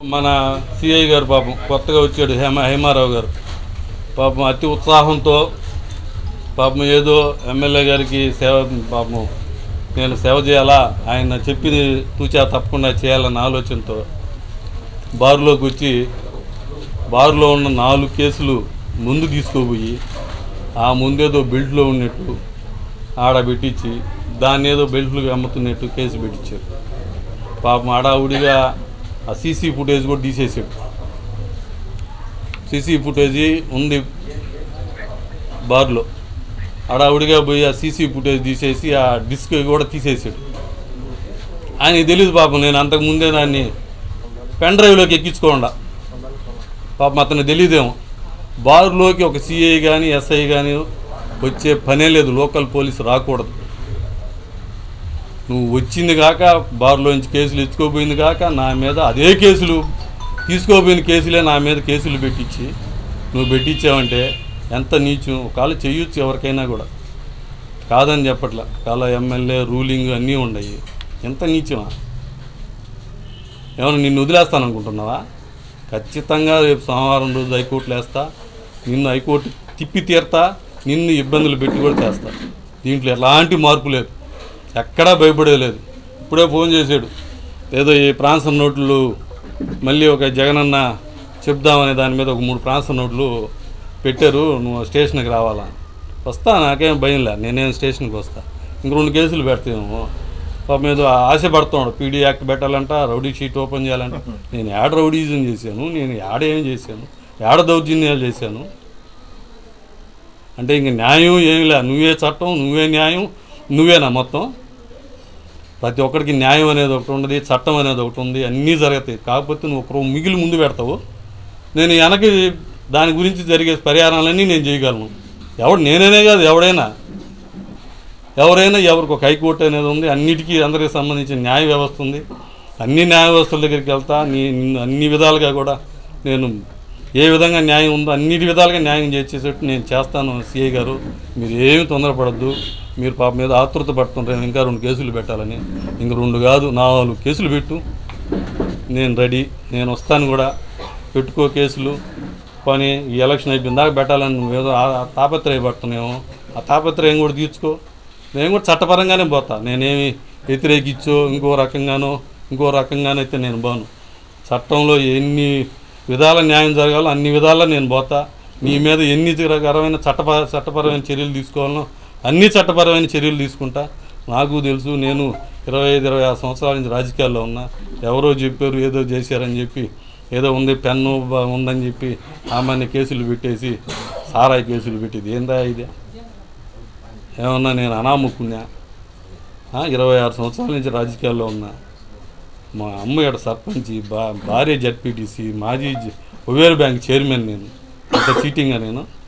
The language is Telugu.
మన సిఐ గారు పాపం కొత్తగా వచ్చాడు హేమ హేమారావు గారు పాపం అతి ఉత్సాహంతో పాపం ఏదో ఎమ్మెల్యే గారికి సేవ పాపం నేను సేవ చేయాలా ఆయన చెప్పింది తూచా తప్పకుండా చేయాలన్న ఆలోచనతో బారులోకి వచ్చి బారులో ఉన్న నాలుగు కేసులు ముందు తీసుకోపోయి ఆ ముందేదో బెల్ట్లో ఉన్నట్టు ఆడ పెట్టించి దాన్ని ఏదో బెల్ట్లు అమ్ముతున్నట్టు కేసు పెట్టించారు పాపం ఆడావుడిగా ఆ సీసీ ఫుటేజ్ కూడా తీసేసాడు సీసీ ఫుటేజ్ ఉంది బార్లో ఆడావుడిగా పోయి ఆ సీసీ ఫుటేజ్ తీసేసి ఆ డిస్క్ కూడా తీసేసాడు ఆయన తెలియదు పాపం నేను అంతకు ముందే దాన్ని పెన్ డ్రైవ్లోకి ఎక్కించుకోకుండా పాపం అతను తెలియదేమో బార్లోకి ఒక సిఐ కానీ ఎస్ఐ కానీ వచ్చే పనే లేదు లోకల్ పోలీసు రాకూడదు నువ్వు వచ్చింది కాక బార్లోంచి కేసులు ఎత్తుకోపోయింది కాక నా మీద అదే కేసులు తీసుకోపోయిన కేసులే నా మీద కేసులు పెట్టించి నువ్వు పెట్టించావంటే ఎంత నీచం ఒకవేళ చెయ్యొచ్చు ఎవరికైనా కూడా కాదని చెప్పట్లా కాల ఎమ్మెల్యే రూలింగ్ అన్నీ ఉన్నాయి ఎంత నీచమా ఏమైనా నిన్ను వదిలేస్తాను అనుకుంటున్నావా ఖచ్చితంగా రేపు సోమవారం రోజు హైకోర్టులో వేస్తా నిన్ను హైకోర్టు తిప్పి తీరుతా నిన్ను ఇబ్బందులు పెట్టి కూడా చేస్తా దీంట్లో ఎలాంటి మార్పు లేదు ఎక్కడా భయపడేలేదు ఇప్పుడే ఫోన్ చేశాడు ఏదో ఈ ప్రాన్సర్ నోట్లు మళ్ళీ ఒక జగనన్న చెప్దామనే దాని మీద ఒక మూడు ప్రాన్సర్ నోట్లు పెట్టారు నువ్వు స్టేషన్కి రావాలా వస్తా నాకేం భయం లే నేనేం స్టేషన్కి వస్తా ఇంక రెండు కేసులు పెడతాము పాపం ఏదో ఆశపడుతున్నాడు పీడీ యాక్ట్ పెట్టాలంట రౌడీ షీట్ ఓపెన్ చేయాలంట నేను యాడ రౌడీజం చేశాను నేను యాడ ఏం చేశాను యాడ దౌర్జన్యాలు చేశాను అంటే ఇంక న్యాయం ఏమి లే నువ్వే చట్టం నువ్వే న్యాయం నువ్వేనా మొత్తం ప్రతి ఒక్కరికి న్యాయం అనేది ఒకటి ఉండదు చట్టం అనేది ఒకటి ఉంది అన్నీ జరుగుతాయి కాకపోతే నువ్వు ఒక మిగిలి ముందు పెడతావు నేను వెనక్కి దాని గురించి జరిగే పరిహారాలన్నీ నేను చేయగలను ఎవడు నేనేనే కాదు ఎవడైనా ఎవరైనా ఎవరికి ఒక హైకోర్టు అనేది ఉంది అన్నిటికీ అందరికి సంబంధించిన న్యాయ వ్యవస్థ ఉంది అన్ని న్యాయ వ్యవస్థల దగ్గరికి వెళ్తా నీ నిన్ను అన్ని విధాలుగా కూడా నేను ఏ విధంగా న్యాయం ఉందో అన్నిటి విధాలుగా న్యాయం చేసేటట్టు నేను చేస్తాను సిఐ గారు మీరు ఏమి తొందరపడద్దు మీరు పాప మీద ఆతృత పడుతుంటారు ఇంకా రెండు కేసులు పెట్టాలని ఇంక రెండు కాదు నాలుగు కేసులు పెట్టు నేను రెడీ నేను వస్తాను కూడా పెట్టుకో కేసులు పని ఈ ఎలక్షన్ అయిపోయిన దాకా పెట్టాలని నువ్వు ఏదో ఆ- తాపత్రయపడుతున్నావు ఆ తాపత్రయం కూడా తీర్చుకో నేను కూడా చట్టపరంగానే పోతా నేనేమి వ్యతిరేకించో ఇంకో రకంగానో ఇంకో రకంగానో అయితే నేను పోను చట్టంలో ఎన్ని విధాల న్యాయం జరగాలో అన్ని విధాలా నేను పోతా నీ మీద ఎన్ని రకమైన చట్టప చట్టపరమైన చర్యలు తీసుకోవాలనో అన్ని చట్టపరమైన చర్యలు తీసుకుంటా నాకు తెలుసు నేను ఇరవై ఐదు ఇరవై ఆరు సంవత్సరాల నుంచి రాజకీయాల్లో ఉన్నా ఎవరో చెప్పారు ఏదో చేశారని చెప్పి ఏదో ఉంది పెన్ను బ- ఉందని చెప్పి ఆమెని కేసులు పెట్టేసి సారాయి కేసులు పెట్టేది ఏందా ఇది ఏమన్నా నేను అనాముకున్నా ఆ, ఇరవై ఆరు సంవత్సరాల నుంచి రాజకీయాల్లో ఉన్నా మా అమ్మ ఇక్కడ సర్పంచి బా భార్య జడ్పీటీసీ మాజీ జ- ఒవేర్ బ్యాంక్ చైర్మన్ నేను అంత చీటింగా నేను